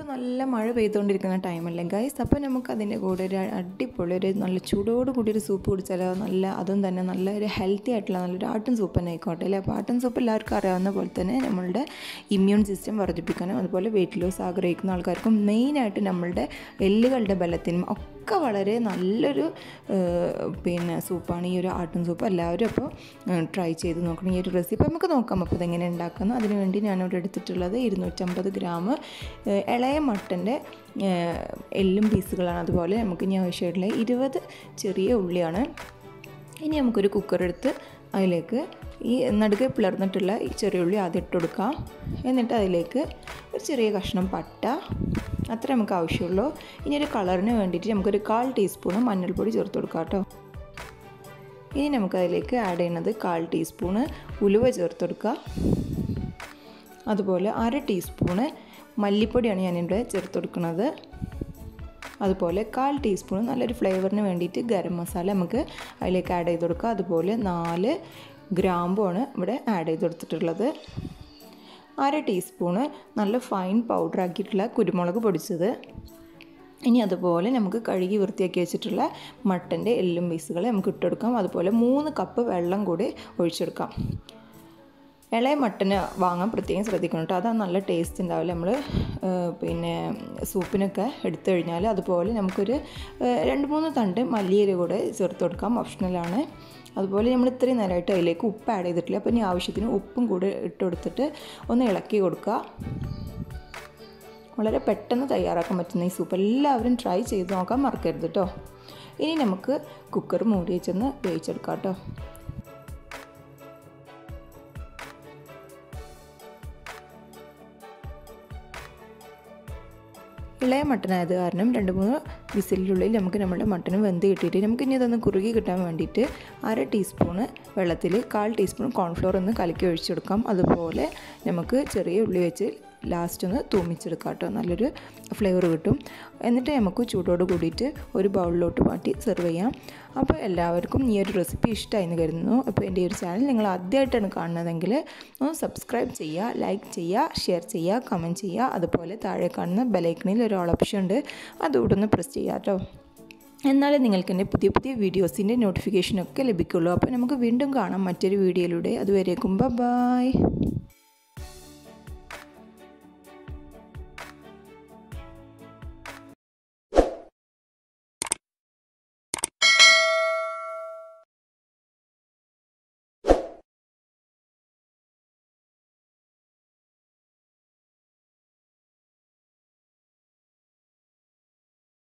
നല്ല മഴ പെയ്തുകൊണ്ടിരിക്കുന്ന ടൈമല്ലേ ഗൈസ് അപ്പോൾ നമുക്ക് അതിൻ്റെ കൂടെ ഒരു അടിപൊളി ഒരു നല്ല ചൂടോട് കൂടി ഒരു സൂപ്പ് കുടിച്ചാലോ നല്ല അതും തന്നെ നല്ല ഒരു ഹെൽത്തി ആയിട്ടുള്ള നല്ലൊരു ആട്ടും സൂപ്പ് തന്നെ ആയിക്കോട്ടെ അല്ലേ അപ്പോൾ ആട്ടും സൂപ്പ് എല്ലാവർക്കും അറിയാവുന്ന പോലെ തന്നെ നമ്മളുടെ ഇമ്മ്യൂൺ സിസ്റ്റം വർദ്ധിപ്പിക്കാനും അതുപോലെ വെയിറ്റ് ലോസ് ആഗ്രഹിക്കുന്ന ആൾക്കാർക്കും മെയിനായിട്ട് നമ്മളുടെ എല്ലുകളുടെ ബലത്തിനും ഒക്കെ വളരെ നല്ലൊരു ഏഹ്, പിന്നെ സൂപ്പാണ് ഈ ഒരു ആട്ടും സൂപ്പ് എല്ലാവരും അപ്പോൾ ട്രൈ ചെയ്ത് നോക്കണം ഈ ഒരു റെസിപ്പി നമുക്ക് നോക്കാം അപ്പോൾ ഇതെങ്ങനെ ഉണ്ടാക്കുന്നു അതിന് വേണ്ടി ഞാനിവിടെ എടുത്തിട്ടുള്ളത് ഇരുന്നൂറ്റമ്പത് ഗ്രാം ഏഹ്, ഇളയ മട്ടൻ്റെ ഏഹ്, എല്ലും പീസുകളാണ് അതുപോലെ നമുക്ക് ഇനി ആവശ്യമായിട്ടുള്ള ഇരുപത് ചെറിയ ഉള്ളിയാണ് ഇനി നമുക്കൊരു കുക്കർ എടുത്ത് അതിലേക്ക് ഈ നടുക്ക് പിളർന്നിട്ടുള്ള ഈ ചെറിയ ഉള്ളി ആദ്യം ഇട്ട് കൊടുക്കാം എന്നിട്ട് അതിലേക്ക് ഒരു ചെറിയ കഷ്ണം പട്ട അത്ര നമുക്ക് ആവശ്യമുള്ളൂ ഇനി ഒരു കളറിന് വേണ്ടിയിട്ട് നമുക്കൊരു കാൽ ടീസ്പൂണ് മഞ്ഞൾപ്പൊടി ചേർത്ത് കൊടുക്കാം കേട്ടോ ഇനി നമുക്ക് അതിലേക്ക് ആഡ് ചെയ്യുന്നത് കാൽ ടീസ്പൂണ് ഉലുവ ചേർത്ത് കൊടുക്കുക അതുപോലെ അര ടീസ്പൂണ് മല്ലിപ്പൊടിയാണ് ഞാനിവിടെ ചേർത്ത് കൊടുക്കുന്നത് അതുപോലെ കാൽ ടീസ്പൂൺ നല്ലൊരു ഫ്ലേവറിന് വേണ്ടിയിട്ട് ഗരം മസാല നമുക്ക് അതിലേക്ക് ആഡ് ചെയ്ത് കൊടുക്കുക അതുപോലെ നാല് ഗ്രാമ്പുമാണ് ഇവിടെ ആഡ് ചെയ്ത് കൊടുത്തിട്ടുള്ളത് അര ടീസ്പൂണ് നല്ല ഫൈൻ പൗഡർ ആക്കിയിട്ടുള്ള കുരുമുളക് പൊടിച്ചത് ഇനി അതുപോലെ നമുക്ക് കഴുകി വൃത്തിയാക്കി വെച്ചിട്ടുള്ള മട്ടൻ്റെ എല്ലും പീസുകൾ നമുക്ക് ഇട്ടെടുക്കാം അതുപോലെ മൂന്ന് കപ്പ് വെള്ളം കൂടി ഒഴിച്ചെടുക്കാം ഇളയ മട്ടന് വാങ്ങാൻ പ്രത്യേകം ശ്രദ്ധിക്കണം കേട്ടോ അതാണ് നല്ല ടേസ്റ്റ് ഉണ്ടാവില്ല നമ്മൾ പിന്നെ സൂപ്പിനൊക്കെ എടുത്തു കഴിഞ്ഞാൽ അതുപോലെ നമുക്കൊരു ഏഹ്, രണ്ട് മൂന്ന് തണ്ട് മല്ലിയില കൂടെ ചേർത്ത് കൊടുക്കാം ഓപ്ഷണലാണ് അതുപോലെ നമ്മൾ ഇത്രയും നേരമായിട്ട് അതിലേക്ക് ഉപ്പ് ആഡ് ചെയ്തിട്ടില്ല അപ്പോൾ ഇനി ആവശ്യത്തിന് ഉപ്പും കൂടെ ഇട്ട് കൊടുത്തിട്ട് ഒന്ന് ഇളക്കി കൊടുക്കുക വളരെ പെട്ടെന്ന് തയ്യാറാക്കാൻ പറ്റുന്ന ഈ സൂപ്പ് എല്ലാവരും ട്രൈ ചെയ്ത് നോക്കാൻ മറക്കരുത് കേട്ടോ ഇനി നമുക്ക് കുക്കർ മൂടി വെച്ചൊന്ന് വേവിച്ചെടുക്കാം കേട്ടോ ഇളയ മട്ടനായത് കാരണം രണ്ട് മൂന്ന് വിസിലിനുള്ളിൽ നമുക്ക് നമ്മുടെ മട്ടന് വെന്ത് കിട്ടിയിട്ട് നമുക്ക് ഇനി ഇതൊന്ന് കുറുകി കിട്ടാൻ വേണ്ടിയിട്ട് അര ടീസ്പൂണ് വെള്ളത്തിൽ കാൽ ടീസ്പൂൺ കോൺഫ്ലോർ ഒന്ന് കലക്കി ഒഴിച്ചെടുക്കാം അതുപോലെ നമുക്ക് ചെറിയ ഉള്ളി വെച്ച് ലാസ്റ്റ് ഒന്ന് തൂമിച്ചെടുക്കാം കേട്ടോ നല്ലൊരു ഫ്ലേവർ കിട്ടും എന്നിട്ട് നമുക്ക് ചൂടോട് കൂടിയിട്ട് ഒരു ബൗളിലോട്ട് മാറ്റി സെർവ് ചെയ്യാം അപ്പോൾ എല്ലാവർക്കും ഈ ഒരു റെസിപ്പി ഇഷ്ടമായി എന്ന് കരുതുന്നു അപ്പോൾ എൻ്റെ ഈ ഒരു ചാനൽ നിങ്ങൾ ആദ്യമായിട്ടാണ് കാണുന്നതെങ്കിൽ ഒന്ന് സബ്സ്ക്രൈബ് ചെയ്യുക ലൈക്ക് ചെയ്യുക ഷെയർ ചെയ്യുക കമൻറ്റ് ചെയ്യുക അതുപോലെ താഴെ കാണുന്ന ബെലൈക്കണിൽ ഒരു ഓൾ ഓപ്ഷൻ ഉണ്ട് അതുകൂടെ ഒന്ന് പ്രസ് ചെയ്യുക കേട്ടോ എന്നാലേ നിങ്ങൾക്ക് എൻ്റെ പുതിയ പുതിയ വീഡിയോസിൻ്റെ നോട്ടിഫിക്കേഷനൊക്കെ ലഭിക്കുള്ളൂ അപ്പോൾ നമുക്ക് വീണ്ടും കാണാം മറ്റൊരു വീഡിയോയിലൂടെ അതുവരേക്കും ബൈ